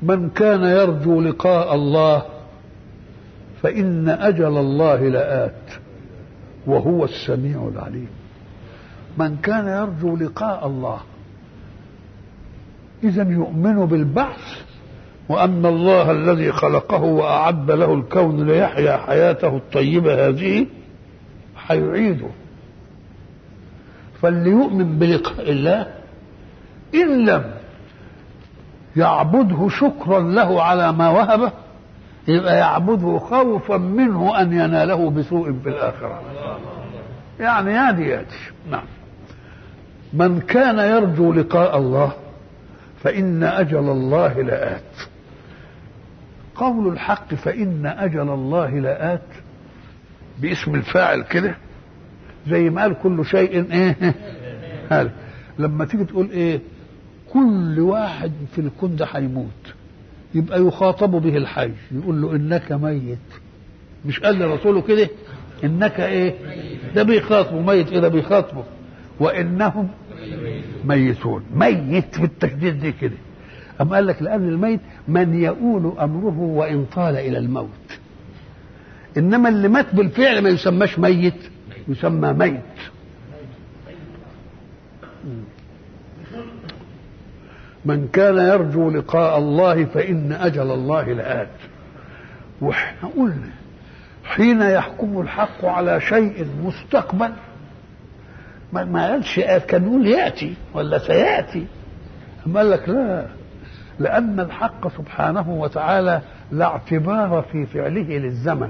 من كان يرجو لقاء الله فإن أجل الله لآت وهو السميع العليم من كان يرجو لقاء الله إذا يؤمن بالبعث وأن الله الذي خلقه وأعد له الكون ليحيا حياته الطيبة هذه حيعيده فاللي يؤمن بلقاء الله إن لم يعبده شكرا له على ما وهبه يبقى يعبده خوفا منه أن يناله بسوء في الآخرة يعني يادي ياتي نعم من كان يرجو لقاء الله فإن أجل الله لآت قول الحق فإن أجل الله لآت باسم الفاعل كده زي ما قال كل شيء ايه هل لما تيجي تقول ايه كل واحد في الكون ده هيموت يبقى يخاطب به الحي يقول له انك ميت مش قال لرسوله كده انك ايه ده بيخاطبه ميت ايه ده بيخاطبه وانهم ميتون ميت بالتشديد دي كده أم قال لك لأن الميت من يؤول أمره وإن طال إلى الموت إنما اللي مات بالفعل ما يسماش ميت يسمى ميت من كان يرجو لقاء الله فإن أجل الله لآت واحنا قلنا حين يحكم الحق على شيء مستقبل ما ما قالش كان يقول يأتي ولا سيأتي أما قال لك لا لأن الحق سبحانه وتعالى لا اعتبار في فعله للزمن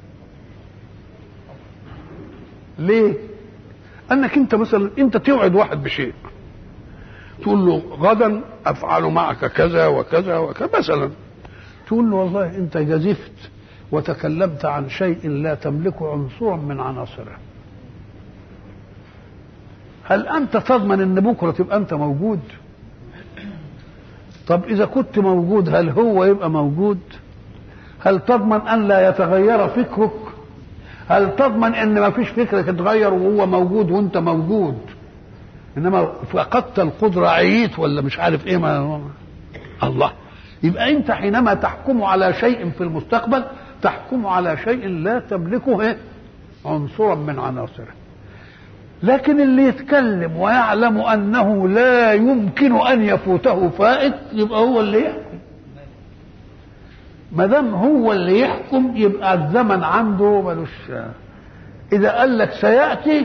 ليه؟ أنك أنت مثلا أنت توعد واحد بشيء تقول له غدا أفعل معك كذا وكذا وكذا مثلا تقول له والله أنت جزفت وتكلمت عن شيء لا تملك عنصرا من عناصره هل أنت تضمن أن بكرة تبقى أنت موجود؟ طب إذا كنت موجود هل هو يبقى موجود؟ هل تضمن أن لا يتغير فكرك؟ هل تضمن أن ما فيش فكرك يتغير وهو موجود وأنت موجود؟ إنما فقدت القدرة عييت ولا مش عارف إيه ما الله يبقى أنت حينما تحكم على شيء في المستقبل تحكم على شيء لا تملكه إيه؟ عنصرا من عناصره لكن اللي يتكلم ويعلم انه لا يمكن ان يفوته فائت يبقى هو اللي يحكم ما دام هو اللي يحكم يبقى الزمن عنده ملوش اذا قال لك سياتي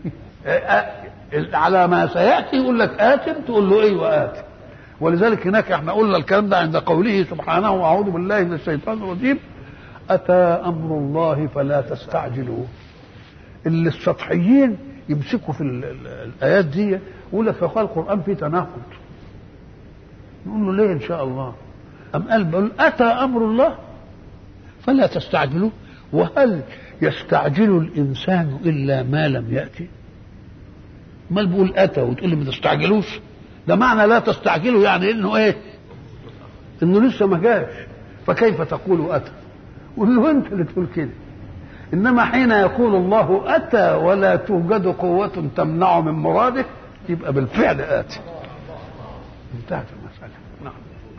على ما سياتي يقول لك ات تقول له ايوه ات ولذلك هناك احنا قلنا الكلام ده عند قوله سبحانه واعوذ بالله من الشيطان الرجيم اتى امر الله فلا تستعجلوه اللي السطحيين يمسكوا في الايات دي يقول لك فقال القران فيه تناقض نقول له ليه ان شاء الله ام قال بقول اتى امر الله فلا تستعجلوه وهل يستعجل الانسان الا ما لم ياتي ما بيقول اتى وتقول لي ما تستعجلوش ده معنى لا تستعجلوا يعني انه ايه انه لسه ما جاش فكيف تقول اتى قول له انت اللي تقول كده انما حين يقول الله اتى ولا توجد قوه تمنع من مراده يبقى بالفعل اتي انتهت المساله نعم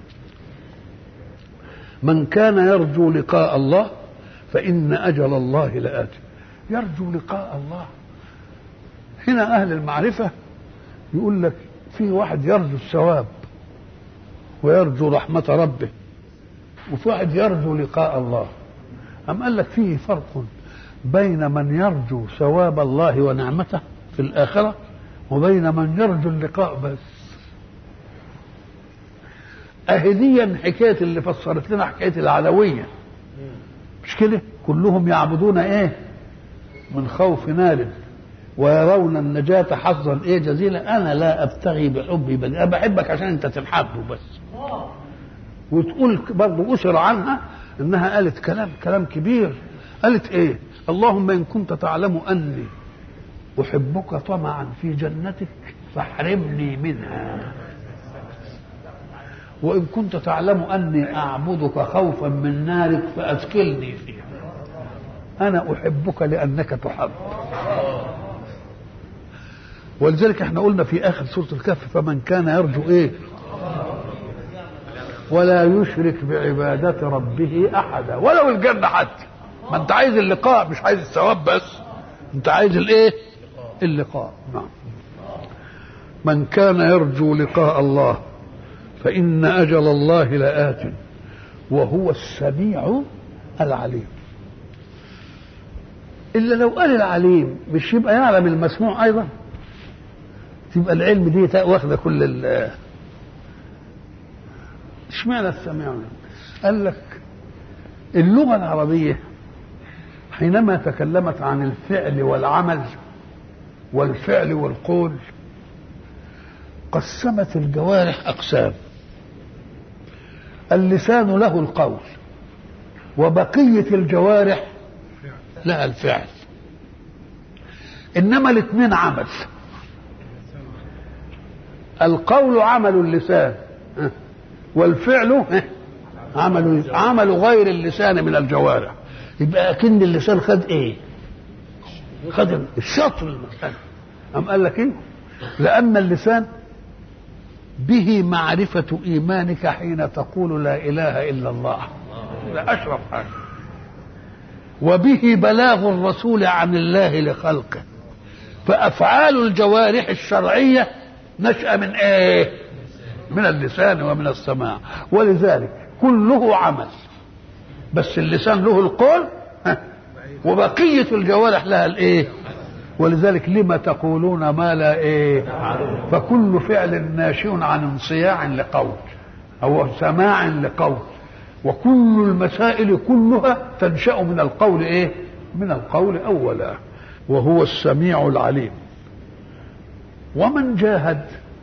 من كان يرجو لقاء الله فان اجل الله لاتي يرجو لقاء الله هنا اهل المعرفه يقول لك في واحد يرجو الثواب ويرجو رحمه ربه وفي واحد يرجو لقاء الله أم قال لك فيه فرق بين من يرجو ثواب الله ونعمته في الآخرة وبين من يرجو اللقاء بس أهديا حكاية اللي فسرت لنا حكاية العلوية مش كده كلهم يعبدون ايه من خوف نار ويرون النجاة حظا ايه جزيلا انا لا ابتغي بحبي بل انا بحبك عشان انت تنحب بس وتقول برضه أسر عنها انها قالت كلام كلام كبير قالت ايه اللهم ان كنت تعلم اني احبك طمعا في جنتك فاحرمني منها وان كنت تعلم اني اعبدك خوفا من نارك فادخلني فيها انا احبك لانك تحب ولذلك احنا قلنا في اخر سوره الكهف فمن كان يرجو ايه ولا يشرك بعبادة ربه أحدا ولو الجنة حتى ما أنت عايز اللقاء مش عايز الثواب بس أنت عايز الإيه؟ اللقاء نعم من كان يرجو لقاء الله فإن أجل الله لآت وهو السميع العليم إلا لو قال العليم مش يبقى يعلم المسموع أيضا تبقى العلم دي واخدة كل ال اشمعنى السميع قال لك اللغة العربية حينما تكلمت عن الفعل والعمل والفعل والقول قسمت الجوارح أقسام اللسان له القول وبقية الجوارح لها الفعل إنما الاثنين عمل القول عمل اللسان والفعل عمل عمل غير اللسان من الجوارح يبقى اكن اللسان خد ايه خد الشطر المسألة أم قال لك ايه لأن اللسان به معرفة إيمانك حين تقول لا إله إلا الله لا أشرف حاجة وبه بلاغ الرسول عن الله لخلقه فأفعال الجوارح الشرعية نشأ من إيه من اللسان ومن السماع ولذلك كله عمل بس اللسان له القول وبقية الجوارح لها الايه ولذلك لما تقولون ما لا ايه فكل فعل ناشئ عن انصياع لقول او سماع لقول وكل المسائل كلها تنشأ من القول ايه من القول اولا وهو السميع العليم ومن جاهد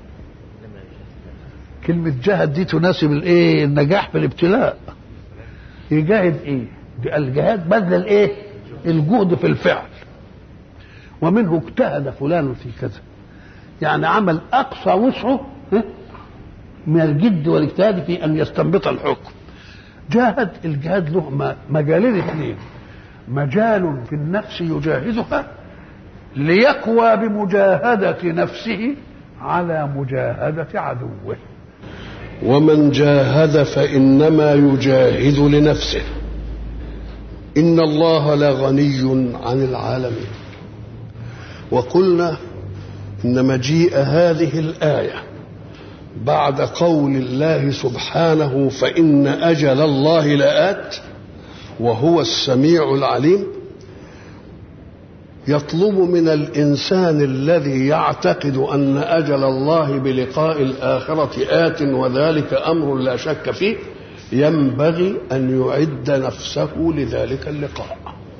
كلمة جاهد دي تناسب الايه النجاح في الابتلاء يجاهد ايه الجهاد بذل الايه الجهد في الفعل ومنه اجتهد فلان في كذا يعني عمل اقصى وسعه من الجد والاجتهاد في ان يستنبط الحكم جاهد الجهاد له مجالين اثنين مجال في النفس يجاهدها ليقوى بمجاهدة نفسه على مجاهدة عدوه ومن جاهد فإنما يجاهد لنفسه إن الله لغني عن العالمين وقلنا إن مجيء هذه الآية بعد قول الله سبحانه فإن أجل الله لآت وهو السميع العليم يطلب من الإنسان الذي يعتقد أن أجل الله بلقاء الآخرة آت وذلك أمر لا شك فيه ينبغي أن يعد نفسه لذلك اللقاء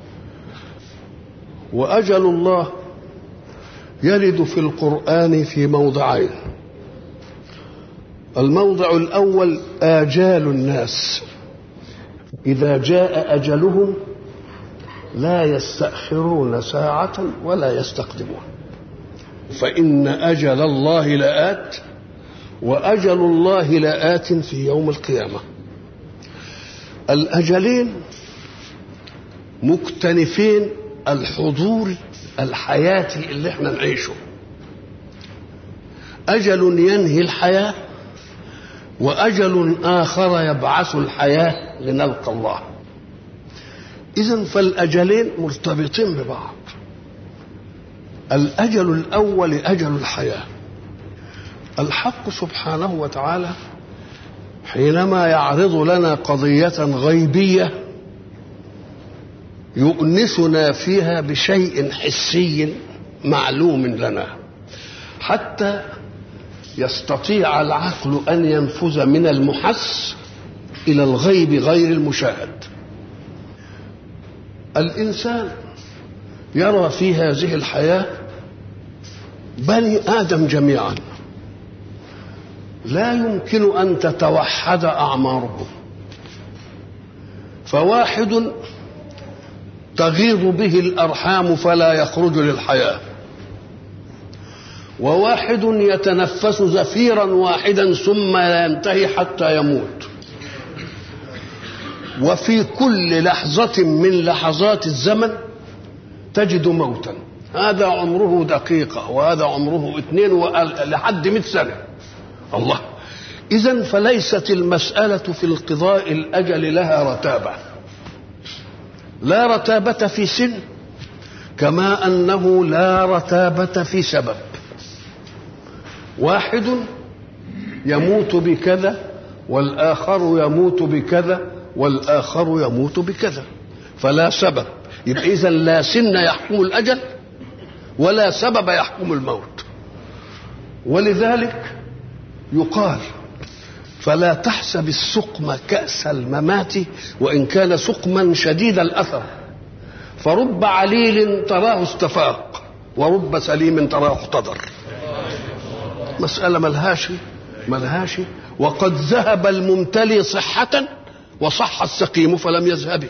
وأجل الله يرد في القرآن في موضعين الموضع الأول آجال الناس إذا جاء أجلهم لا يستأخرون ساعة ولا يستقدمون فإن أجل الله لآت وأجل الله لآت في يوم القيامة الأجلين مكتنفين الحضور الحياتي اللي احنا نعيشه أجل ينهي الحياة وأجل آخر يبعث الحياة لنلقى الله إذا فالأجلين مرتبطين ببعض الأجل الأول أجل الحياة الحق سبحانه وتعالى حينما يعرض لنا قضية غيبية يؤنسنا فيها بشيء حسي معلوم لنا حتى يستطيع العقل أن ينفذ من المحس إلى الغيب غير المشاهد الإنسان يرى في هذه الحياة بني آدم جميعا لا يمكن أن تتوحد أعمارهم فواحد تغيض به الأرحام فلا يخرج للحياة وواحد يتنفس زفيرا واحدا ثم لا ينتهي حتى يموت وفي كل لحظة من لحظات الزمن تجد موتا هذا عمره دقيقة وهذا عمره اثنين لحد مئة سنة الله إذا فليست المسألة في القضاء الأجل لها رتابة لا رتابة في سن كما أنه لا رتابة في سبب واحد يموت بكذا والآخر يموت بكذا والآخر يموت بكذا فلا سبب يبقى إذا لا سن يحكم الأجل ولا سبب يحكم الموت ولذلك يقال فلا تحسب السقم كأس الممات وإن كان سقما شديد الأثر فرب عليل تراه استفاق ورب سليم تراه اقتدر مسألة ملهاش ملهاش وقد ذهب الممتلي صحة وصح السقيم فلم يذهب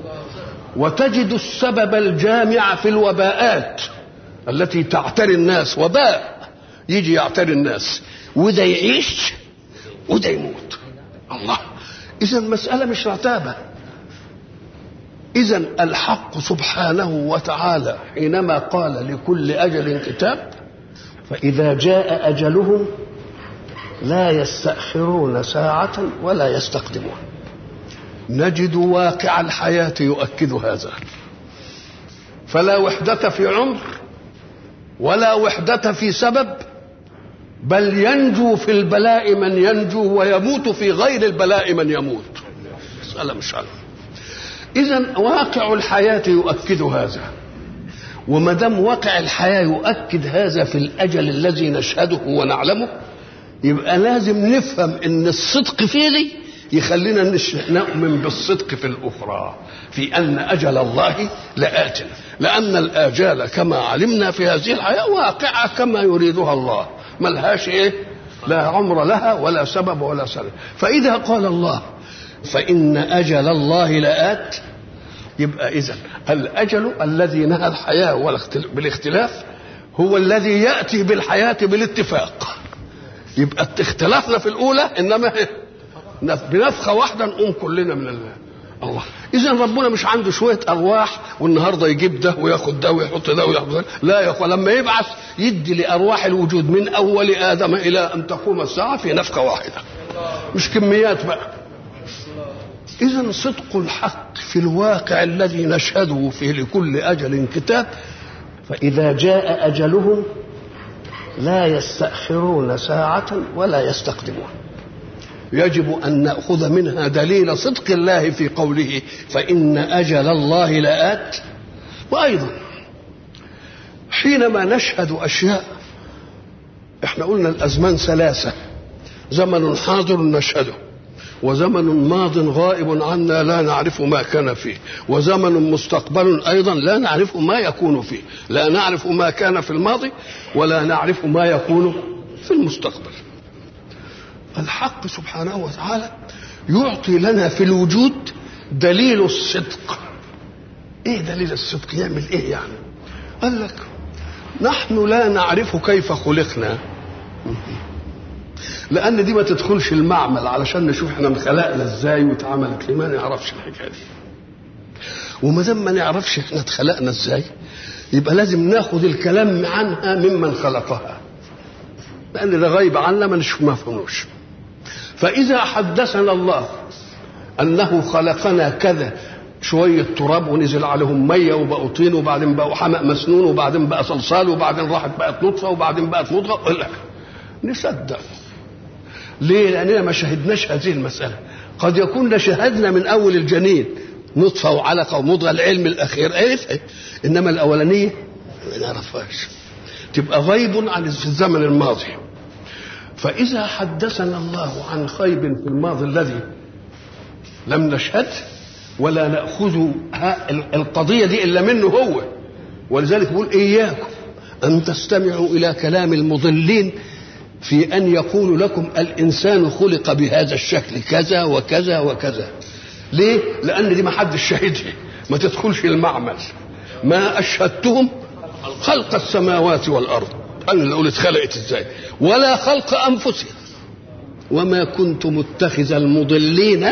وتجد السبب الجامع في الوباءات التي تعتري الناس وباء يجي يعتري الناس وده يعيش وده يموت الله اذا المساله مش رتابه اذا الحق سبحانه وتعالى حينما قال لكل اجل كتاب فاذا جاء اجلهم لا يستاخرون ساعه ولا يستقدمون نجد واقع الحياه يؤكد هذا فلا وحده في عمر ولا وحده في سبب بل ينجو في البلاء من ينجو ويموت في غير البلاء من يموت مسألة مش عارف إذا واقع الحياة يؤكد هذا وما دام واقع الحياة يؤكد هذا في الأجل الذي نشهده ونعلمه يبقى لازم نفهم إن الصدق فيه دي يخلينا نؤمن بالصدق في الأخرى في أن أجل الله لآت لأن الآجال كما علمنا في هذه الحياة واقعة كما يريدها الله ملهاش ايه لا عمر لها ولا سبب ولا سبب فإذا قال الله فإن أجل الله لآت يبقى إذا الأجل الذي نهى الحياة بالاختلاف هو الذي يأتي بالحياة بالاتفاق يبقى اختلافنا في الأولى إنما بنفخة واحدة نقوم كلنا من الله الله اذا ربنا مش عنده شويه ارواح والنهارده يجيب ده وياخد ده ويحط ده وياخد ده لا يا اخوان لما يبعث يدي لارواح الوجود من اول ادم الى ان تقوم الساعه في نفخه واحده مش كميات بقى اذا صدق الحق في الواقع الذي نشهده فيه لكل اجل كتاب فاذا جاء اجلهم لا يستاخرون ساعه ولا يستقدمون يجب أن نأخذ منها دليل صدق الله في قوله فإن أجل الله لآت وأيضا حينما نشهد أشياء احنا قلنا الأزمان ثلاثة زمن حاضر نشهده وزمن ماض غائب عنا لا نعرف ما كان فيه وزمن مستقبل أيضا لا نعرف ما يكون فيه لا نعرف ما كان في الماضي ولا نعرف ما يكون في المستقبل الحق سبحانه وتعالى يعطي لنا في الوجود دليل الصدق ايه دليل الصدق يعمل ايه يعني قال لك نحن لا نعرف كيف خلقنا لان دي ما تدخلش المعمل علشان نشوف احنا انخلقنا ازاي واتعملت ليه ما نعرفش الحكايه دي وما دام ما نعرفش احنا اتخلقنا ازاي يبقى لازم ناخد الكلام عنها ممن خلقها لان ده غيب عنا ما ما فهموش فإذا حدثنا الله أنه خلقنا كذا شوية تراب ونزل عليهم مية وبقوا طين وبعدين بقوا حمأ مسنون وبعدين بقى صلصال وبعدين راحت بقت نطفة وبعدين بقت مضغة لا نصدق ليه؟ لأننا ما شهدناش هذه المسألة قد يكون شهدنا من أول الجنين نطفة وعلقة ومضغة العلم الأخير عرف إنما الأولانية ما نعرفهاش تبقى غيب عن في الزمن الماضي فإذا حدثنا الله عن خيب في الماضي الذي لم نشهد ولا نأخذ القضية دي إلا منه هو ولذلك يقول إياكم أن تستمعوا إلى كلام المضلين في أن يقول لكم الإنسان خلق بهذا الشكل كذا وكذا وكذا ليه؟ لأن دي ما حدش شاهدها ما تدخلش المعمل ما أشهدتهم خلق السماوات والأرض أنا اللي أقول اتخلقت إزاي ولا خلق أنفسهم وما كنت متخذ المضلين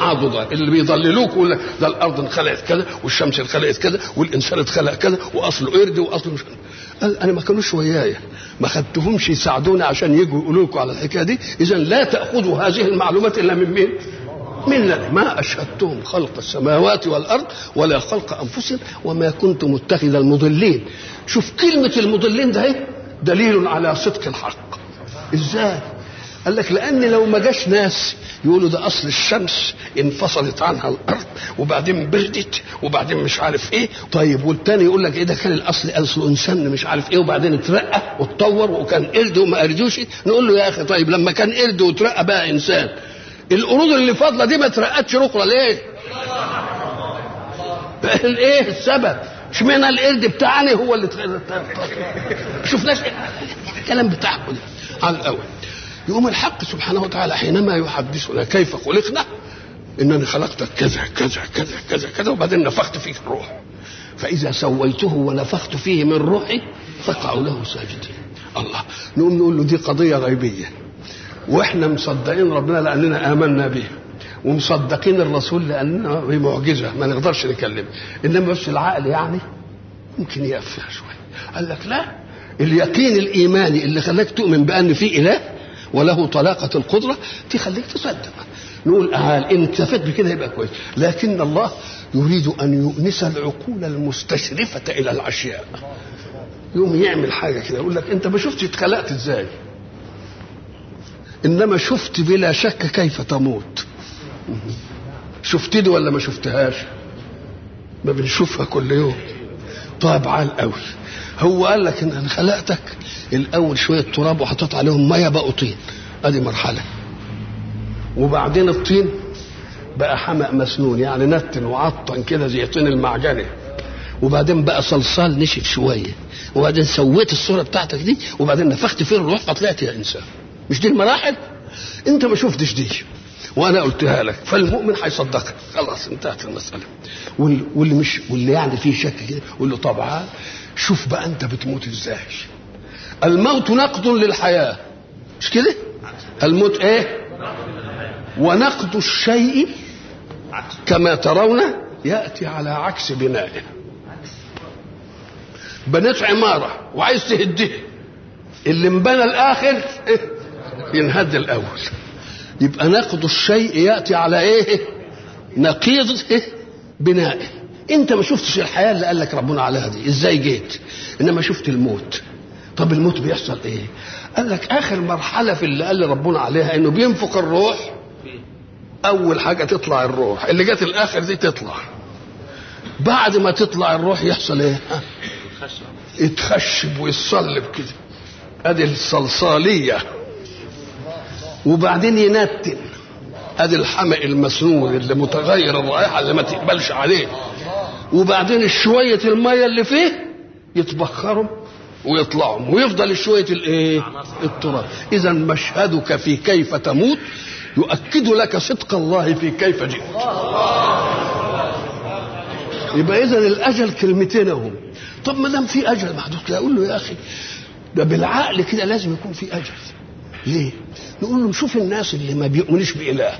عضدا اللي بيضللوك يقول لك ده الارض انخلقت كذا والشمس انخلقت كذا والانسان اتخلق كذا واصله قرد واصله مش قال انا ما كانوش ويايا ما خدتهمش يساعدوني عشان يجوا يقولوا لكم على الحكايه دي اذا لا تاخذوا هذه المعلومات الا من مين؟ من ما اشهدتهم خلق السماوات والارض ولا خلق انفسهم وما كنت متخذ المضلين شوف كلمه المضلين ده ايه دليل على صدق الحق ازاي قال لك لان لو ما جاش ناس يقولوا ده اصل الشمس انفصلت عنها الارض وبعدين بردت وبعدين مش عارف ايه طيب والتاني يقول لك ايه ده كان الاصل اصله انسان مش عارف ايه وبعدين اترقى واتطور وكان قرد وما قردوش نقول له يا اخي طيب لما كان قرد واترقى بقى انسان القرود اللي فاضله دي ما اترقتش رقره ليه؟ ايه السبب؟ اشمعنى القرد بتاعنا هو اللي شفناش الكلام بتاعكم ده على الاول يقوم الحق سبحانه وتعالى حينما يحدثنا كيف خلقنا انني خلقتك كذا كذا كذا كذا كذا وبعدين نفخت فيك الروح فاذا سويته ونفخت فيه من روحي فقعوا له ساجدين الله نقوم نقول له دي قضيه غيبيه واحنا مصدقين ربنا لاننا امنا به ومصدقين الرسول لاننا معجزه ما نقدرش نكلمه انما بس العقل يعني ممكن يقف فيها شويه قال لك لا اليقين الايماني اللي خلاك تؤمن بان في اله وله طلاقه القدره تخليك تصدق نقول آه ان اكتفيت بكده يبقى كويس لكن الله يريد ان يؤنس العقول المستشرفه الى الاشياء يقوم يعمل حاجه كده يقول لك انت ما شفتش اتخلقت ازاي انما شفت بلا شك كيف تموت شفت دي ولا ما شفتهاش ما بنشوفها كل يوم طيب عال قوي هو قال لك ان انا خلقتك الاول شويه تراب وحطيت عليهم ميه بقوا طين ادي مرحله وبعدين الطين بقى حمأ مسنون يعني نتن وعطن كده زي طين المعجنه وبعدين بقى صلصال نشف شويه وبعدين سويت الصوره بتاعتك دي وبعدين نفخت فيه الروح فطلعت يا انسان مش دي المراحل انت ما شفتش دي وانا قلتها لك فالمؤمن هيصدقك خلاص انتهت المساله واللي مش واللي يعني فيه شك كده قول له طبعا شوف بقى انت بتموت ازاي الموت نقد للحياه مش كده الموت ايه ونقد الشيء كما ترون ياتي على عكس بنائه بنيت عماره وعايز تهدها اللي انبنى الاخر إيه؟ ينهد الاول يبقى نقد الشيء ياتي على ايه نقيض إيه؟ بنائه انت ما شفتش الحياه اللي قال لك ربنا عليها دي ازاي جيت انما شفت الموت طب الموت بيحصل ايه قال لك اخر مرحله في اللي قال ربنا عليها انه بينفق الروح اول حاجه تطلع الروح اللي جت الاخر دي تطلع بعد ما تطلع الروح يحصل ايه ها؟ يتخشب ويتصلب كده ادي الصلصاليه وبعدين ينتن ادي الحمأ المسنون اللي متغير الرائحه اللي ما تقبلش عليه وبعدين شويه الميه اللي فيه يتبخروا ويطلعوا ويفضل شويه الايه التراب اذا مشهدك في كيف تموت يؤكد لك صدق الله في كيف جئت يبقى اذا الاجل كلمتين اهم طب ما دام في اجل محدود لا اقول له يا اخي ده بالعقل كده لازم يكون في اجل ليه نقول له شوف الناس اللي ما بيؤمنوش باله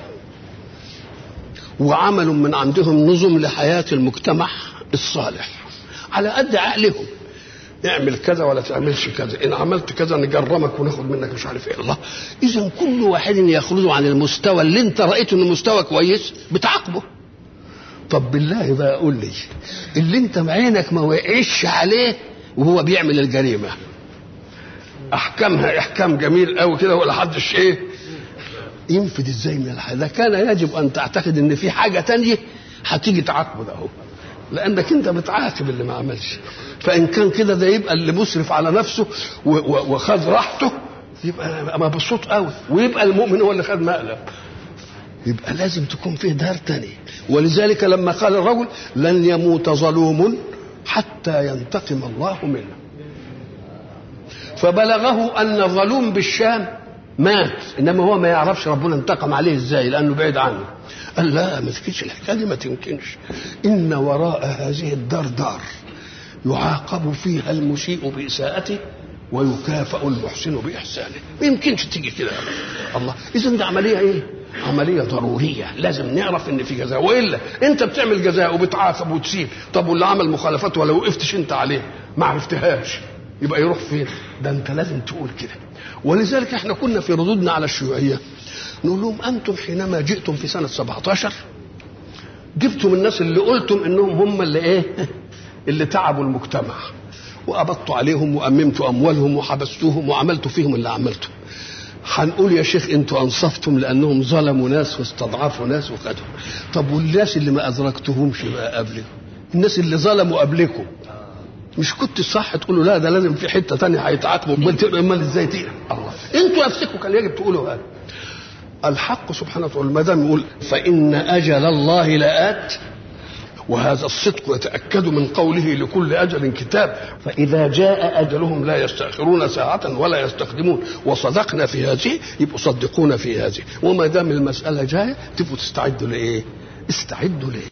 وعملوا من عندهم نظم لحياه المجتمع الصالح على قد عقلهم اعمل كذا ولا تعملش كذا ان عملت كذا نجرمك وناخد منك مش عارف ايه الله اذا كل واحد يخرج عن المستوى اللي انت رايته انه مستوى كويس بتعاقبه طب بالله بقى قول لي اللي انت عينك ما وقعش عليه وهو بيعمل الجريمه احكامها احكام جميل قوي كده ولا حدش ايه ينفذ ازاي من الحياه ده كان يجب ان تعتقد ان في حاجه تانية هتيجي تعاقبه ده هو لانك انت بتعاقب اللي ما عملش فان كان كده ده يبقى اللي مسرف على نفسه وخد راحته يبقى مبسوط قوي ويبقى المؤمن هو اللي خد مقلب يبقى لازم تكون فيه دار تاني ولذلك لما قال الرجل لن يموت ظلوم حتى ينتقم الله منه فبلغه ان ظلوم بالشام مات انما هو ما يعرفش ربنا انتقم عليه ازاي لانه بعيد عنه قال لا ما تمكنش الحكايه دي ما تمكنش ان وراء هذه الدار دار يعاقب فيها المسيء باساءته ويكافئ المحسن باحسانه ما يمكنش تيجي كده الله اذا دي عمليه ايه عمليه ضروريه لازم نعرف ان في جزاء والا انت بتعمل جزاء وبتعاقب وتسيب طب واللي عمل مخالفات ولا وقفتش انت عليه ما عرفتهاش يبقى يروح فين ده انت لازم تقول كده ولذلك احنا كنا في ردودنا على الشيوعيه نقول لهم انتم حينما جئتم في سنه 17 جبتم الناس اللي قلتم انهم هم اللي ايه اللي تعبوا المجتمع وقبضتوا عليهم واممتوا اموالهم وحبستوهم وعملتوا فيهم اللي عملته هنقول يا شيخ انتوا انصفتم لانهم ظلموا ناس واستضعفوا ناس وخدوا طب والناس اللي ما ادركتهمش بقى قبلكم الناس اللي ظلموا قبلكم مش كنت صح تقولوا لا ده لازم في حته تانية هيتعاقبوا امال امال ازاي تقل الله انتوا نفسكم كان يجب تقولوا هذا الحق سبحانه وتعالى ما دام يقول فان اجل الله لات وهذا الصدق يتأكد من قوله لكل أجل كتاب فإذا جاء أجلهم لا يستأخرون ساعة ولا يستقدمون وصدقنا في هذه يبقوا صدقونا في هذه وما دام المسألة جاية تبقوا تستعدوا لإيه؟ استعدوا لإيه؟